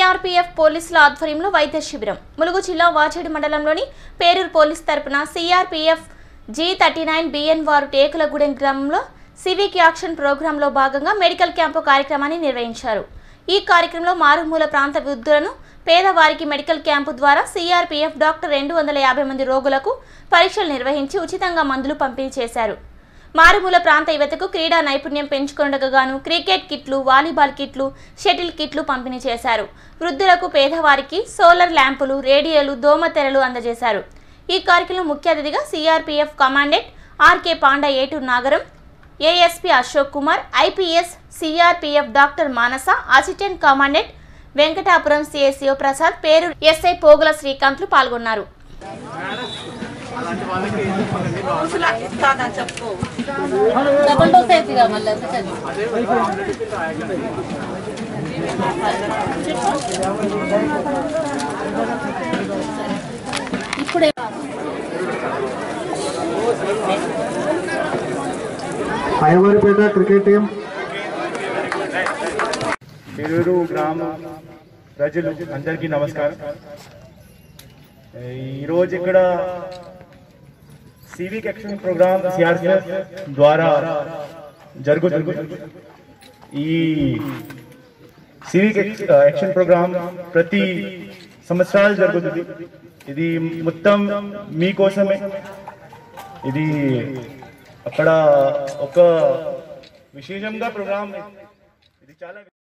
CRPF పోలీసుల ఆధ్వర్యంలో వైద్య శిబిరం ములుగు జిల్లా వాచేడు మండలంలోని పేరూరు పోలీస్ తరపున CRPF G thirty nine BN వారు టేకులగూడెం గ్రామంలో సివిక్ యాక్షన్ ప్రోగ్రాంలో భాగంగా మెడికల్ క్యాంపు కార్యక్రమాన్ని నిర్వహించారు ఈ కార్యక్రమంలో మారుమూల ప్రాంత వృద్ధులను పేదవారికి మెడికల్ క్యాంపు ద్వారా సిఆర్పీఎఫ్ డాక్టర్ రెండు వందల యాభై మంది రోగులకు పరీక్షలు నిర్వహించి ఉచితంగా మందులు పంపిణీ చేశారు మారుమూల ప్రాంత యువతకు క్రీడా నైపుణ్యం పెంచుకొనగాను క్రికెట్ కిట్లు వాలీబాల్ కిట్లు షటిల్ కిట్లు పంపిణీ చేశారు వృద్ధులకు పేదవారికి సోలార్ ల్యాంపులు రేడియోలు దోమతెరలు అందజేశారు ఈ కార్యక్రమంలో ముఖ్య అతిథిగా CRPF commandant R K Panda Eturu Nagaram ASP Ashok Kumar IPS CRPF doctor Manasa assistant commandant Venkatapuram CSO Prasad పేరు ఎస్ఐ పోగుల శ్రీకాంత్లు పాల్గొన్నారు డబల్ డోస్ అవుతుందిగా మళ్ళీ అందుకని ఇప్పుడే ఐవరిపేట క్రికెట్ టీం పేరూరు గ్రామ ప్రజలు అందరికీ నమస్కారం ఈరోజు ఇక్కడ సివిక్ యాక్షన్ ప్రోగ్రామ్ సిఆర్పిఎఫ్ ద్వారా జరుగుతుంది ఈ సివిక్ యాక్షన్ ప్రోగ్రామ్ ప్రతి సంవత్సరాలు జరుగుతుంది ఇది మొత్తం మీకోసమే ఇది అక్కడ ఒక విశేషంగా ప్రోగ్రామ్ ఇది చాలా